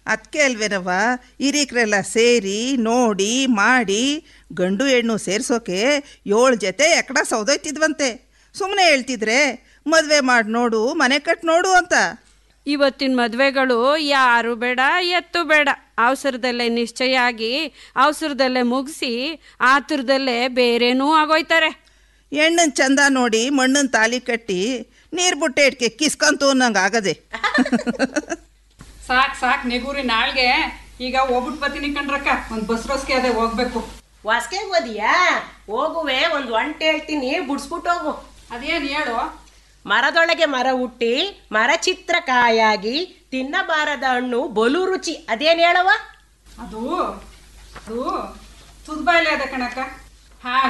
ಅದಕ್ಕೆ ಅಲ್ವೇನವ್ವ ಹಿರೀಕ್ರೆಲ್ಲ ಸೇರಿ ನೋಡಿ ಮಾಡಿ ಗಂಡು ಹೆಣ್ಣು ಸೇರ್ಸೋಕೆ ಏಳು ಜೊತೆ ಎಕಡ ಸೌದೋಯ್ತಿದ್ವಂತೆ ಸುಮ್ಮನೆ ಹೇಳ್ತಿದ್ರೆ ಮದುವೆ ಮಾಡಿ ನೋಡು ಮನೆ ಕಟ್ ನೋಡು ಅಂತ ಇವತ್ತಿನ ಮದುವೆಗಳು ಯಾರು ಬೇಡ ಎತ್ತು ಬೇಡ ಅವಸರದಲ್ಲೇ ನಿಶ್ಚಯ ಆಗಿ ಅವಸರದಲ್ಲೇ ಮುಗಿಸಿ ಆತುರದಲ್ಲೇ ಬೇರೇನೂ ಆಗೋಯ್ತಾರೆ ಹೆಣ್ಣನ್ ಚಂದ ನೋಡಿ ಮಣ್ಣನ್ ತಾಲಿ ಕಟ್ಟಿ ನೀರು ಬುಟ್ಟೆ ಇಟ್ಕೆ ಕಿಸ್ಕಂತು ಅನ್ನಂಗೆ ಆಗದೆ ಸಾಕ್ ಸಾಕ್ ನೆಗೂರಿ ನಾಳ್ಗೆ ಈಗ ಹೋಗ್ಬಿಟ್ಟು ಬರ್ತೀನಿ ಕಣ್ರಕ್ಕ ಒಂದು ಬಸ್ ರೋಸ್ಗೆ ಅದೇ ಹೋಗ್ಬೇಕು ವಾಸ್ಗೆ ಓದಿಯಾ ಹೋಗುವೆ ಒಂದು ಒಂಟೆ ಹೇಳ್ತೀನಿ ಬಿಡ್ಸ್ಬಿಟ್ಟು ಹೋಗು ಅದೇನು ಹೇಳು ಮರದೊಳಗೆ ಮರ ಹುಟ್ಟಿ ಮರ ಚಿತ್ರ ಕಾಯಾಗಿ ತಿನ್ನಬಾರದ ಹಣ್ಣು ಬಲು ರುಚಿ ಅದೇನ್ ಹೇಳವ ಅದು ಅದು ತುದ್ಬಾಯ್ಲೆ ಅದ ಕಣಕ್ಕ ಹಾ